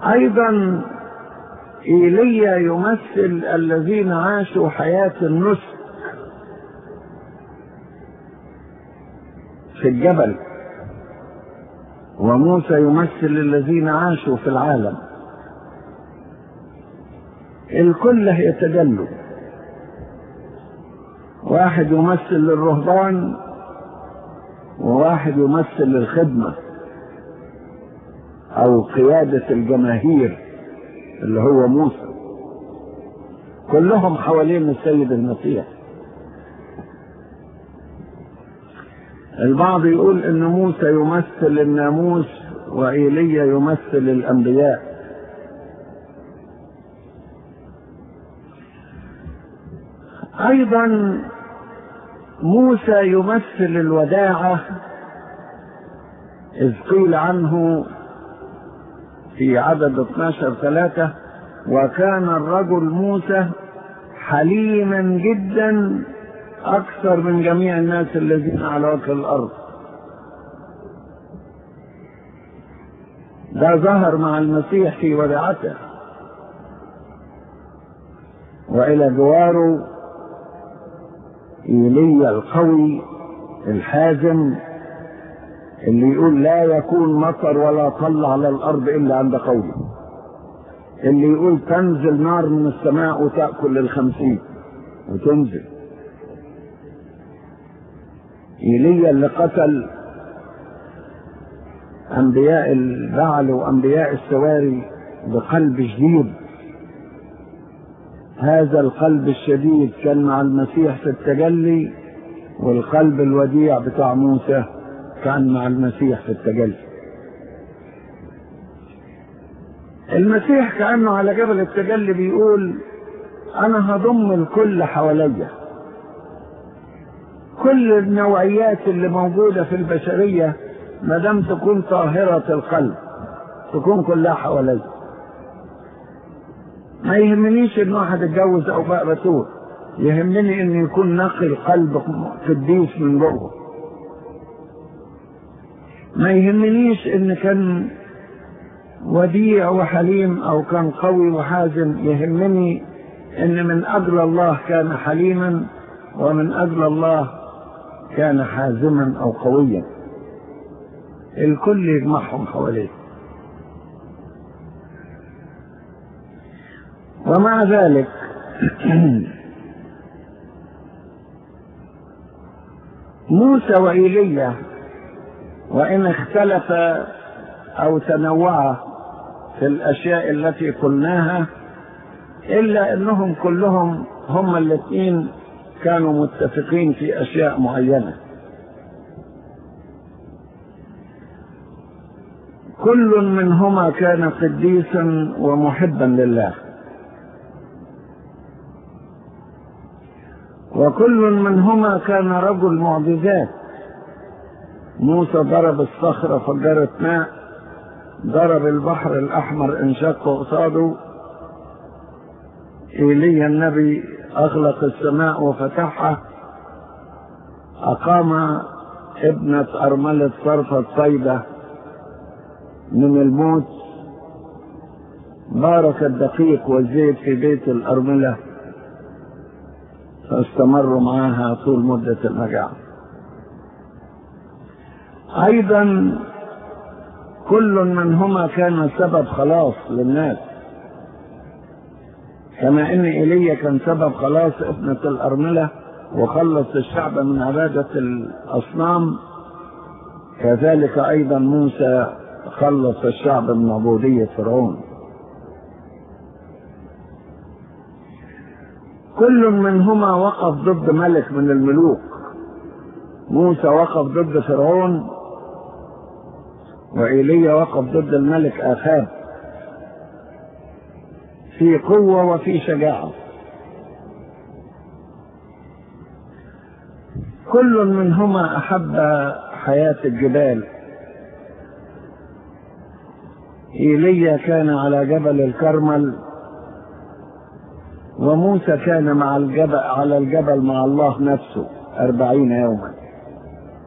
ايضا ايليا يمثل الذين عاشوا حياة النسك في الجبل وموسى يمثل الذين عاشوا في العالم الكل يتجلوا واحد يمثل للرهبان وواحد يمثل للخدمة أو قيادة الجماهير اللي هو موسى كلهم حوالين السيد المسيح البعض يقول ان موسى يمثل الناموس وإيليا يمثل الأنبياء أيضا موسى يمثل الوداعة إذ قيل عنه في عدد 12 ثلاثة وكان الرجل موسى حليما جدا أكثر من جميع الناس الذين على وجه الأرض ده ظهر مع المسيح في وداعته وإلى جواره إيليا القوي الحازم اللي يقول لا يكون مطر ولا طل على الأرض إلا عند قوله اللي يقول تنزل نار من السماء وتأكل الخمسين وتنزل إيليا اللي قتل أنبياء البعل وأنبياء السواري بقلب شديد هذا القلب الشديد كان مع المسيح في التجلي والقلب الوديع بتاع موسى كان مع المسيح في التجلي المسيح كأنه على جبل التجلي بيقول أنا هضم الكل حواليا كل النوعيات اللي موجودة في البشرية ما دام تكون طاهرة القلب تكون كلها حواليا ما يهمنيش ان واحد اتجوز او بقى بتوه يهمني ان يكون نقي القلب قديس من جوه ما يهمنيش ان كان وديع وحليم او كان قوي وحازم يهمني ان من اجل الله كان حليما ومن اجل الله كان حازما او قويا الكل يجمعهم حواليه ومع ذلك موسى وإيليا وإن اختلف أو تنوع في الأشياء التي قلناها إلا أنهم كلهم هم الاثنين كانوا متفقين في أشياء معينة كل منهما كان قديسا ومحبا لله وكل منهما كان رجل معجزات موسى ضرب الصخرة فجرت ماء ضرب البحر الأحمر انشق قصاده إيليا النبي أغلق السماء وفتحها أقام ابنة أرملة صرفة صيدة من الموت بارك الدقيق والزيت في بيت الأرملة فاستمروا معها طول مدة المجاعة أيضا كل منهما كان سبب خلاص للناس كما ان ايليا كان سبب خلاص ابنة الارملة وخلص الشعب من عبادة الاصنام كذلك ايضا موسى خلص الشعب من عبودية فرعون كل منهما وقف ضد ملك من الملوك موسى وقف ضد فرعون وإيليا وقف ضد الملك آخاب في قوة وفي شجاعة كل منهما أحب حياة الجبال إيليا كان على جبل الكرمل وموسى كان مع الجبل على الجبل مع الله نفسه أربعين يوما